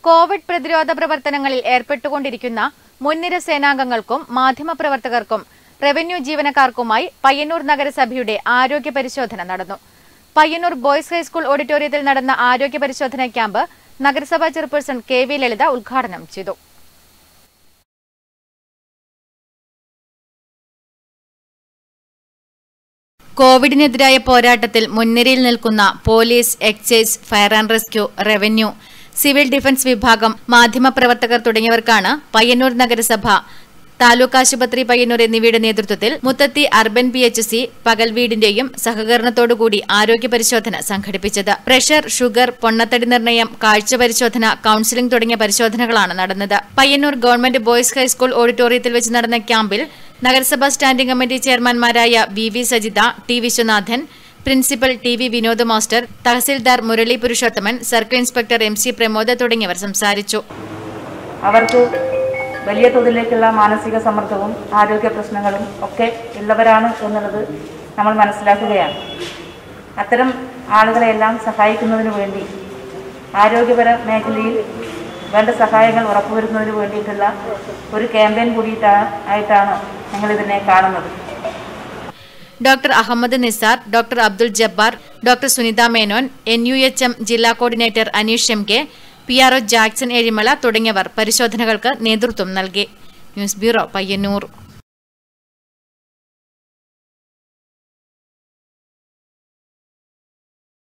Covid പ്രതിരോധ പ്രവർത്തനങ്ങളിൽ ഏർപ്പെട്ടുകൊണ്ടിരിക്കുന്ന മുൻനിര സേനാംഗങ്ങൾക്കും മാധ്യമപ്രവർത്തകർക്കും റവന്യൂ ജീവനക്കാർക്കുമായി പയ്യന്നൂർ നഗരസഭയുടെ ആരോഗ്യ പരിശോധന നടന്നു പയ്യന്നൂർ ബോയ്സ് ഹൈസ്കൂൾ ഓഡിറ്റോറിയത്തിൽ നടന്ന ആരോഗ്യ പരിശോധന ക്യാമ്പ് നഗരസഭാ ചെയർപേഴ്സൺ കെ വി ലളിത ഉദ്ഘാടനം ചെയ്തു കോവിഡിനെതിരായ പോരാട്ടത്തിൽ മുൻനിരയിൽ നിൽക്കുന്ന police excise fire and rescue revenue civil defence വിഭാഗം മാധ്യമപ്രവർത്തകർ തുടങ്ങിയവർക്കാണ് പയ്യന്നൂർ നഗരസഭ താലൂക്ക് ആശുപത്രി പയ്യന്നൂർ എന്നിവയുടെ നേതൃത്വത്തിൽ Muthathi urban P H C പകൽ വീടിന്റെയും സഹകരണത്തോടുകൂടി ആരോഗ്യ പരിശോധന സംഘടിപ്പിച്ചത് പ്രഷർ ഷുഗർ പൊണ്ണത്തടി നിർണയം കാഴ്ച പരിശോധന കൌൺസിലിംഗ് തുടങ്ങിയ പരിശോധനകളാണ് നടന്നത് പയ്യന്നൂർ ഗവൺമെന്റ് ബോയ്സ് ഹൈസ്കൂൾ ഓഡിറ്റോറിയത്തിൽ വെച്ച് നടന്ന ക്യാമ്പിൽ നഗരസഭാ സ്റ്റാൻഡിംഗ് കമ്മിറ്റി ചെയർമാൻമാരായ V V Sajitha T Viswanathan principal T V Vinod master തഹസിൽദാർ Murali Purushothaman circle inspector M C Pramod തുടങ്ങിയവർ സംസാരിച്ചു അവർക്ക് വലിയ തോതിലേക്കുള്ള മാനസിക സമ്മർദ്ദവും ആരോഗ്യ പ്രശ്നങ്ങളും ഒക്കെ ഉള്ളവരാണ് എന്നുള്ളത് നമ്മൾ മനസ്സിലാക്കുകയാണ് അത്തരം ആളുകളെയെല്ലാം സഹായിക്കുന്നതിന് വേണ്ടി ആരോഗ്യപര മേഖലയിൽ വേണ്ട സഹായങ്ങൾ ഉറപ്പുവരുന്നതിന് വേണ്ടിയിട്ടുള്ള ഒരു ക്യാമ്പയിൻ കൂടിയിട്ടാണ് ആയിട്ടാണ് ഞങ്ങളിതിനെ കാണുന്നത് doctor Ahammed Nizar doctor Abdul Jabbar doctor Sunitha Menon N U H M ജില്ലാ coordinator Aneesh M K P R O Jackson Ezhimala തുടങ്ങിയവർ പരിശോധനകൾക്ക് നേതൃത്വം നൽകി ന്യൂസ് ബ്യൂറോ പയ്യന്നൂർ